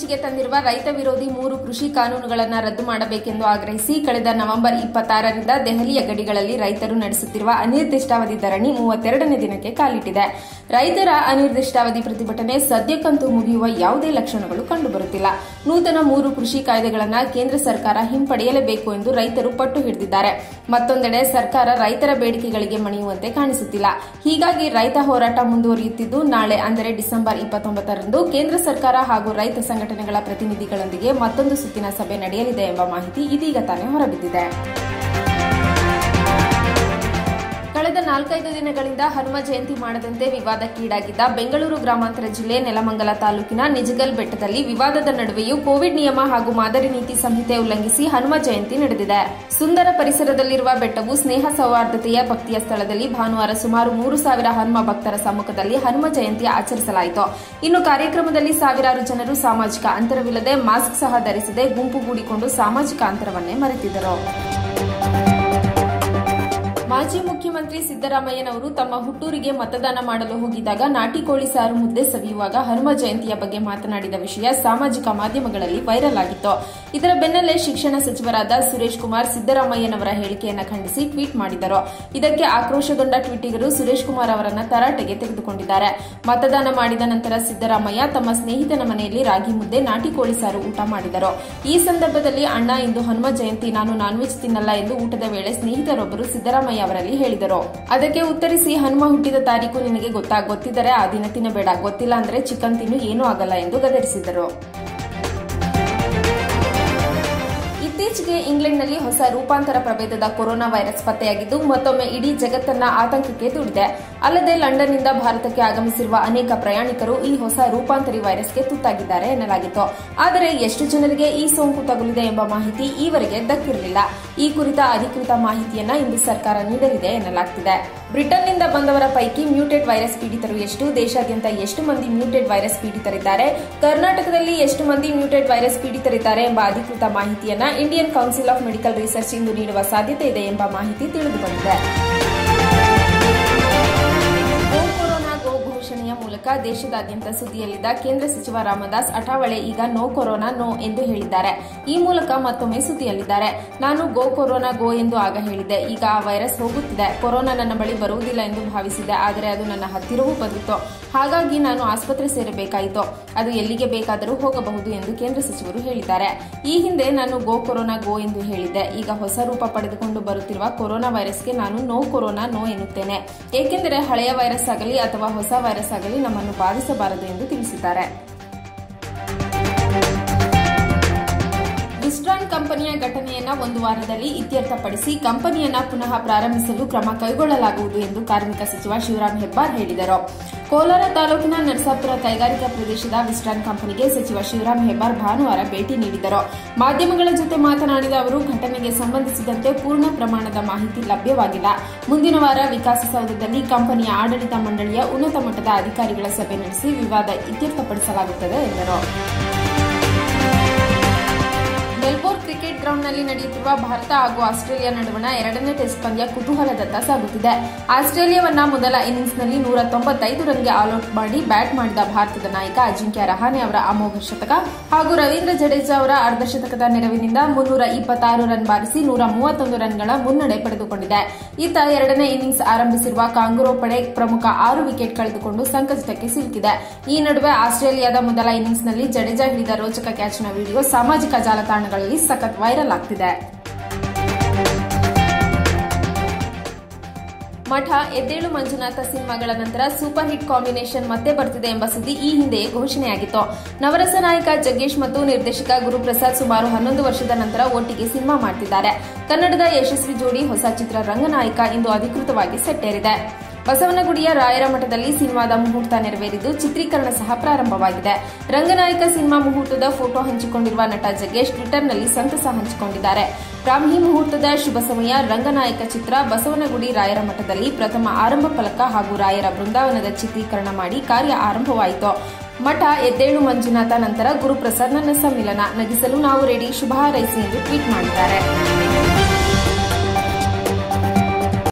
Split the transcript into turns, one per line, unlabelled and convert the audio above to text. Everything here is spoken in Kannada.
ಇತ್ತೀಚೆಗೆ ತಂದಿರುವ ರೈತ ವಿರೋಧಿ ಮೂರು ಕೃಷಿ ಕಾನೂನುಗಳನ್ನು ರದ್ದು ಮಾಡಬೇಕೆಂದು ಆಗ್ರಹಿಸಿ ಕಳೆದ ನವೆಂಬರ್ ಇಪ್ಪತ್ತಾರರಿಂದ ದೆಹಲಿಯ ಗಡಿಗಳಲ್ಲಿ ರೈತರು ನಡೆಸುತ್ತಿರುವ ಅನಿರ್ದಿಷ್ಟಾವಧಿ ಧರಣಿ ಮೂವತ್ತೆರಡನೇ ದಿನಕ್ಕೆ ಕಾಲಿಟ್ಟಿದೆ ರೈತರ ಅನಿರ್ದಿಷ್ಟಾವಧಿ ಪ್ರತಿಭಟನೆ ಸದ್ಯಕ್ಕಂತೂ ಮುಗಿಯುವ ಯಾವುದೇ ಲಕ್ಷಣಗಳು ಕಂಡುಬರುತ್ತಿಲ್ಲ ನೂತನ ಮೂರು ಕೃಷಿ ಕಾಯ್ದೆಗಳನ್ನು ಕೇಂದ್ರ ಸರ್ಕಾರ ಹಿಂಪಡೆಯಲೇಬೇಕು ಎಂದು ರೈತರು ಪಟ್ಟು ಹಿಡಿದಿದ್ದಾರೆ ಮತ್ತೊಂದೆಡೆ ಸರ್ಕಾರ ರೈತರ ಬೇಡಿಕೆಗಳಿಗೆ ಮಣಿಯುವಂತೆ ಕಾಣಿಸುತ್ತಿಲ್ಲ ಹೀಗಾಗಿ ರೈತ ಹೋರಾಟ ಮುಂದುವರಿಯುತ್ತಿದ್ದು ನಾಳೆ ಅಂದರೆ ಡಿಸೆಂಬರ್ ಇಪ್ಪತ್ತೊಂಬತ್ತರಂದು ಕೇಂದ್ರ ಸರ್ಕಾರ ಹಾಗೂ ರೈತ ಸಂಘಟನೆಗಳ ಪ್ರತಿನಿಧಿಗಳೊಂದಿಗೆ ಮತ್ತೊಂದು ಸುತ್ತಿನ ಸಭೆ ನಡೆಯಲಿದೆ ಎಂಬ ಮಾಹಿತಿ ಇದೀಗ ತಾನೇ ಹೊರಬಿದ್ದಿದೆ ಕಳೆದ ನಾಲ್ಕೈದು ದಿನಗಳಿಂದ ಹನುಮ ಜಯಂತಿ ಮಾಡದಂತೆ ವಿವಾದಕ್ಕೀಡಾಗಿದ್ದ ಬೆಂಗಳೂರು ಗ್ರಾಮಾಂತರ ಜಿಲ್ಲೆ ನೆಲಮಂಗಲ ತಾಲೂಕಿನ ನಿಜಗಲ್ ಬೆಟ್ಟದಲ್ಲಿ ವಿವಾದದ ನಡುವೆಯೂ ಕೋವಿಡ್ ನಿಯಮ ಹಾಗೂ ಮಾದರಿ ನೀತಿ ಸಂಹಿತೆ ಉಲ್ಲಂಘಿಸಿ ಹನುಮ ಜಯಂತಿ ನಡೆದಿದೆ ಸುಂದರ ಪರಿಸರದಲ್ಲಿರುವ ಬೆಟ್ಟವು ಸ್ನೇಹ ಸೌಹಾರ್ದತೆಯ ಭಕ್ತಿಯ ಸ್ಥಳದಲ್ಲಿ ಭಾನುವಾರ ಸುಮಾರು ಮೂರು ಸಾವಿರ ಹನುಮ ಭಕ್ತರ ಸಮ್ಮುಖದಲ್ಲಿ ಹನುಮ ಜಯಂತಿ ಆಚರಿಸಲಾಯಿತು ಇನ್ನು ಕಾರ್ಯಕ್ರಮದಲ್ಲಿ ಸಾವಿರಾರು ಜನರು ಸಾಮಾಜಿಕ ಅಂತರವಿಲ್ಲದೆ ಮಾಸ್ಕ್ ಸಹ ಧರಿಸದೆ ಗುಂಪುಗೂಡಿಕೊಂಡು ಸಾಮಾಜಿಕ ಅಂತರವನ್ನೇ ಮರೆತಿದ್ದರು ಮಾಜಿ ಮುಖ್ಯಮಂತ್ರಿ ಸಿದ್ದರಾಮಯ್ಯನವರು ತಮ್ಮ ಹುಟ್ಟೂರಿಗೆ ಮತದಾನ ಮಾಡಲು ಹೋಗಿದ್ದಾಗ ನಾಟಿ ಕೋಳಿ ಸಾರು ಮುದ್ದೆ ಸವಿಯುವಾಗ ಹನುಮ ಜಯಂತಿಯ ಬಗ್ಗೆ ಮಾತನಾಡಿದ ವಿಷಯ ಸಾಮಾಜಿಕ ಮಾಧ್ಯಮಗಳಲ್ಲಿ ವೈರಲ್ ಆಗಿತ್ತು ಇದರ ಬೆನ್ನಲ್ಲೇ ಶಿಕ್ಷಣ ಸಚಿವರಾದ ಸುರೇಶ್ ಕುಮಾರ್ ಸಿದ್ದರಾಮಯ್ಯನವರ ಹೇಳಿಕೆಯನ್ನು ಖಂಡಿಸಿ ಟ್ವೀಟ್ ಮಾಡಿದರು ಇದಕ್ಕೆ ಆಕ್ರೋಶಗೊಂಡ ಟ್ವೀಟಿಗರು ಸುರೇಶ್ ಕುಮಾರ್ ಅವರನ್ನ ತರಾಟೆಗೆ ತೆಗೆದುಕೊಂಡಿದ್ದಾರೆ ಮತದಾನ ಮಾಡಿದ ನಂತರ ಸಿದ್ದರಾಮಯ್ಯ ತಮ್ಮ ಸ್ನೇಹಿತನ ಮನೆಯಲ್ಲಿ ರಾಗಿ ಮುದ್ದೆ ನಾಟಿ ಕೋಳಿ ಸಾರು ಊಟ ಮಾಡಿದರು ಈ ಸಂದರ್ಭದಲ್ಲಿ ಅಣ್ಣ ಇಂದು ಹನುಮ ಜಯಂತಿ ನಾನು ನಾನ್ ವೆಜ್ ತಿನ್ನಲ್ಲ ಎಂದು ಊಟದ ವೇಳೆ ಸ್ನೇಹಿತರೊಬ್ಬರು ಸಿದ್ದರಾಮಯ್ಯ ಅವರಲ್ಲಿ ಹೇಳಿದರು ಅದಕ್ಕೆ ಉತ್ತರಿಸಿ ಹನುಮ ಹುಟ್ಟಿದ ತಾರೀಕು ನಿನಗೆ ಗೊತ್ತಾ ಗೊತ್ತಿದ್ದರೆ ಆ ದಿನ ತಿನ್ನಬೇಡ ಗೊತ್ತಿಲ್ಲ ಅಂದ್ರೆ ಚಿಕನ್ ತಿನ್ನು ಏನೂ ಆಗಲ್ಲ ಎಂದು ಗದರಿಸಿದರು ಇತ್ತೀಚೆಗೆ ಇಂಗ್ಲೆಂಡ್ನಲ್ಲಿ ಹೊಸ ರೂಪಾಂತರ ಪ್ರಭೇದದ ಕೊರೋನಾ ವೈರಸ್ ಪತ್ತೆಯಾಗಿದ್ದು ಮತ್ತೊಮ್ಮೆ ಇಡೀ ಜಗತ್ತನ್ನ ಆತಂಕಕ್ಕೆ ದೂಡಿದೆ ಅಲ್ಲದೆ ಲಂಡನ್ನಿಂದ ಭಾರತಕ್ಕೆ ಆಗಮಿಸಿರುವ ಅನೇಕ ಪ್ರಯಾಣಿಕರು ಈ ಹೊಸ ರೂಪಾಂತರಿ ವೈರಸ್ಗೆ ತುತ್ತಾಗಿದ್ದಾರೆ ಎನ್ನಲಾಗಿತ್ತು ಆದರೆ ಎಷ್ಟು ಜನರಿಗೆ ಈ ಸೋಂಕು ತಗುಲಿದೆ ಎಂಬ ಮಾಹಿತಿ ಈವರೆಗೆ ದಕ್ಕಿರಲಿಲ್ಲ ಈ ಕುರಿತ ಅಧಿಕೃತ ಮಾಹಿತಿಯನ್ನ ಇಂದು ಸರ್ಕಾರ ನೀಡಲಿದೆ ಎನ್ನಲಾಗ್ತಿದೆ ಬ್ರಿಟನ್ನಿಂದ ಬಂದವರ ಪೈಕಿ ಮ್ಯೂಟೆಡ್ ವೈರಸ್ ಪೀಡಿತರು ಎಷ್ಟು ದೇಶಾದ್ಯಂತ ಎಷ್ಟು ಮಂದಿ ಮ್ಯೂಟೆಡ್ ವೈರಸ್ ಪೀಡಿತರಿದ್ದಾರೆ ಕರ್ನಾಟಕದಲ್ಲಿ ಎಷ್ಟು ಮಂದಿ ಮ್ಯೂಟೆಡ್ ವೈರಸ್ ಪೀಡಿತರಿದ್ದಾರೆ ಎಂಬ ಅಧಿಕೃತ ಮಾಹಿತಿಯನ್ನ Indian council of medical research ಇಂದು ನೀಡುವ ಸಾಧ್ಯತೆ ಇದೆ ಎಂಬ ಮಾಹಿತಿ ತಿಳಿದುಬಂದಿದೆ ಗೋ ಕೊರೋನಾ ಗೋ ಘೋಷಣೆಯ ಮೂಲಕ ದೇಶದಾದ್ಯಂತ ಸುದ್ದಿಯಲ್ಲಿದ್ದ ಕೇಂದ್ರ ಸಚಿವ ರಾಮದಾಸ್ ಅಠಾವಳೆ ಈಗ ನೋ ಕೊರೋನಾ ನೋ ಎಂದು ಹೇಳಿದ್ದಾರೆ ಈ ಮೂಲಕ ಮತ್ತೊಮ್ಮೆ ಸುದ್ದಿಯಲ್ಲಿದ್ದಾರೆ ನಾನು ಗೋ ಕೊರೋನಾ ಗೋ ಎಂದು ಆಗ ಹೇಳಿದ್ದೆ ಈಗ ಆ ವೈರಸ್ ಹೋಗುತ್ತಿದೆ ಕೊರೋನಾ ನನ್ನ ಬಳಿ ಬರುವುದಿಲ್ಲ ಎಂದು ಭಾವಿಸಿದ್ದೆ ಆದರೆ ಅದು ನನ್ನ ಹತ್ತಿರವೂ ಬಂದಿತ್ತು ಹಾಗಾಗಿ ನಾನು ಆಸ್ಪತ್ರೆ ಸೇರಬೇಕಾಯಿತು ಅದು ಎಲ್ಲಿಗೆ ಬೇಕಾದರೂ ಹೋಗಬಹುದು ಎಂದು ಕೇಂದ್ರ ಸಚಿವರು ಹೇಳಿದ್ದಾರೆ ಈ ಹಿಂದೆ ನಾನು ಗೋ ಕೊರೋನಾ ಗೋ ಎಂದು ಹೇಳಿದ್ದೆ ಈಗ ಹೊಸ ರೂಪ ಪಡೆದುಕೊಂಡು ಬರುತ್ತಿರುವ ಕೊರೋನಾ ವೈರಸ್ಗೆ ನಾನು ನೋ ಕೊರೋನಾ ನೋ ಎನ್ನುತ್ತೇನೆ ಏಕೆಂದರೆ ಹಳೆಯ ವೈರಸ್ ಆಗಲಿ ಅಥವಾ ಹೊಸ ವೈರಸ್ ಆಗಲಿ ನಮ್ಮನ್ನು ಬಾಧಿಸಬಾರದು ಎಂದು ತಿಳಿಸಿದ್ದಾರೆ ವಿಸ್ಟ್ರಾನ್ ಕಂಪನಿಯ ಘಟನೆಯನ್ನ ಒಂದು ವಾರದಲ್ಲಿ ಇತ್ಯರ್ಥಪಡಿಸಿ ಕಂಪನಿಯನ್ನ ಪುನಃ ಪ್ರಾರಂಭಿಸಲು ಕ್ರಮ ಕೈಗೊಳ್ಳಲಾಗುವುದು ಎಂದು ಕಾರ್ಮಿಕ ಸಚಿವ ಶಿವರಾಂ ಹೆಬ್ಬಾರ್ ಹೇಳಿದರು ಕೋಲಾರ ತಾಲೂಕಿನ ನರಸಾಪುರ ಕೈಗಾರಿಕಾ ಪ್ರದೇಶದ ವಿಸ್ಟ್ರಾನ್ ಕಂಪನಿಗೆ ಸಚಿವ ಶಿವರಾಂ ಹೆಬ್ಬಾರ್ ಭಾನುವಾರ ಭೇಟಿ ನೀಡಿದರು ಮಾಧ್ಯಮಗಳ ಜೊತೆ ಮಾತನಾಡಿದ ಅವರು ಘಟನೆಗೆ ಸಂಬಂಧಿಸಿದಂತೆ ಪೂರ್ಣ ಪ್ರಮಾಣದ ಮಾಹಿತಿ ಲಭ್ಯವಾಗಿಲ್ಲ ಮುಂದಿನ ವಾರ ವಿಕಾಸಸೌಧದಲ್ಲಿ ಕಂಪನಿಯ ಆಡಳಿತ ಮಂಡಳಿಯ ಉನ್ನತ ಮಟ್ಟದ ಅಧಿಕಾರಿಗಳ ಸಭೆ ನಡೆಸಿ ವಿವಾದ ಇತ್ಯರ್ಥಪಡಿಸಲಾಗುತ್ತದೆ ಎಂದರು ಮೆಲ್ಬೋರ್ನ್ ಕ್ರಿಕೆಟ್ ಗ್ರೌಂಡ್ನಲ್ಲಿ ನಡೆಯುತ್ತಿರುವ ಭಾರತ ಹಾಗೂ ಆಸ್ಟ್ರೇಲಿಯಾ ನಡುವಣ ಎರಡನೇ ಟೆಸ್ಟ್ ಪಂದ್ಯ ಕುತೂಹಲದತ್ತ ಸಾಗುತ್ತಿದೆ ಆಸ್ಟ್ರೇಲಿಯಾವನ್ನ ಮೊದಲ ಇನ್ನಿಂಗ್ಸ್ನಲ್ಲಿ ನೂರ ತೊಂಬತ್ತೈದು ರನ್ಗೆ ಆಲ್ಔಟ್ ಮಾಡಿ ಬ್ಯಾಟ್ ಮಾಡಿದ ಭಾರತದ ನಾಯಕ ಅಜಿಂಕ್ಯ ರಹಾನೆ ಅವರ ಅಮೋಘ ಶತಕ ಹಾಗೂ ರವೀಂದ್ರ ಜಡೇಜಾ ಅವರ ಅರ್ಧಶತಕದ ನೆರವಿನಿಂದ ಮುನ್ನೂರ ಇಪ್ಪತ್ತಾರು ರನ್ ಬಾರಿಸಿ ನೂರ ಮೂವತ್ತೊಂದು ರನ್ಗಳ ಮುನ್ನಡೆ ಪಡೆದುಕೊಂಡಿದೆ ಇತ್ತ ಎರಡನೇ ಇನ್ನಿಂಗ್ಸ್ ಆರಂಭಿಸಿರುವ ಕಾಂಗುರೋ ಪಡೆ ಪ್ರಮುಖ ಆರು ವಿಕೆಟ್ ಕಳೆದುಕೊಂಡು ಸಂಕಷ್ಟಕ್ಕೆ ಸಿಲುಕಿದೆ ಈ ನಡುವೆ ಆಸ್ಟ್ರೇಲಿಯಾದ ಮೊದಲ ಇನ್ನಿಂಗ್ಸ್ನಲ್ಲಿ ಜಡೇಜಾ ಹಿಡಿದ ರೋಚಕ ಕ್ಯಾಚ್ನ ವಿಡಿಯೋ ಸಾಮಾಜಿಕ ಜಾಲತಾಣಗಳಲ್ಲಿ ಸಖತ್ ವೈರಲ್ ಆಗ್ತಿದೆ ಮಠ ಎದ್ದೇಳು ಮಂಜುನಾಥ ಸಿನಿಮಾಗಳ ನಂತರ ಸೂಪರ್ ಹಿಟ್ ಕಾಂಬಿನೇಷನ್ ಮತ್ತೆ ಬರ್ತಿದೆ ಎಂಬ ಸುದ್ದಿ ಈ ಹಿಂದೆಯೇ ಘೋಷಣೆಯಾಗಿತ್ತು ನವರಸ ನಾಯಕ ಜಗ್ಗೇಶ್ ಮತ್ತು ನಿರ್ದೇಶಕ ಗುರುಪ್ರಸಾದ್ ಸುಮಾರು ಹನ್ನೊಂದು ವರ್ಷದ ನಂತರ ಒಟ್ಟಿಗೆ ಸಿನಿಮಾ ಮಾಡ್ತಿದ್ದಾರೆ ಕನ್ನಡದ ಯಶಸ್ವಿ ಜೋಡಿ ಹೊಸ ಚಿತ್ರ ರಂಗನಾಯಕ ಇಂದು ಅಧಿಕೃತವಾಗಿ ಸೆಟ್ಟೇರಿದೆ ಬಸವನಗುಡಿಯ ರಾಯರ ಮಠದಲ್ಲಿ ಸಿನಿಮಾದ ಮುಹೂರ್ತ ನೆರವೇರಿದ್ದು ಚಿತ್ರೀಕರಣ ಸಹ ಪ್ರಾರಂಭವಾಗಿದೆ ರಂಗನಾಯಕ ಸಿನಿಮಾ ಮುಹೂರ್ತದ ಫೋಟೋ ಹಂಚಿಕೊಂಡಿರುವ ನಟ ಜಗ್ಗೇಶ್ ಟ್ವಿಟರ್ನಲ್ಲಿ ಸಂತಸ ಹಂಚಿಕೊಂಡಿದ್ದಾರೆ ಬ್ರಾಹ್ಮಿ ಮುಹೂರ್ತದ ಶುಭ ಸಮಯ ರಂಗನಾಯಕ ಚಿತ್ರ ಬಸವನಗುಡಿ ರಾಯರ ಮಠದಲ್ಲಿ ಪ್ರಥಮ ಆರಂಭ ಫಲಕ ಹಾಗೂ ರಾಯರ ಬೃಂದಾವನದ ಚಿತ್ರೀಕರಣ ಮಾಡಿ ಕಾರ್ಯ ಆರಂಭವಾಯಿತು ಮಠ ಎದ್ದೇಳು ಮಂಜುನಾಥ ನಂತರ ಗುರುಪ್ರಸಾದ್ ನನ್ನ ಸಮ್ಮಿಲನ ನಗಿಸಲು ನಾವು ರೆಡಿ ಶುಭ ಹಾರೈಸಿ ಎಂದು ಟ್ವೀಟ್ ಮಾಡಿದ್ದಾರೆ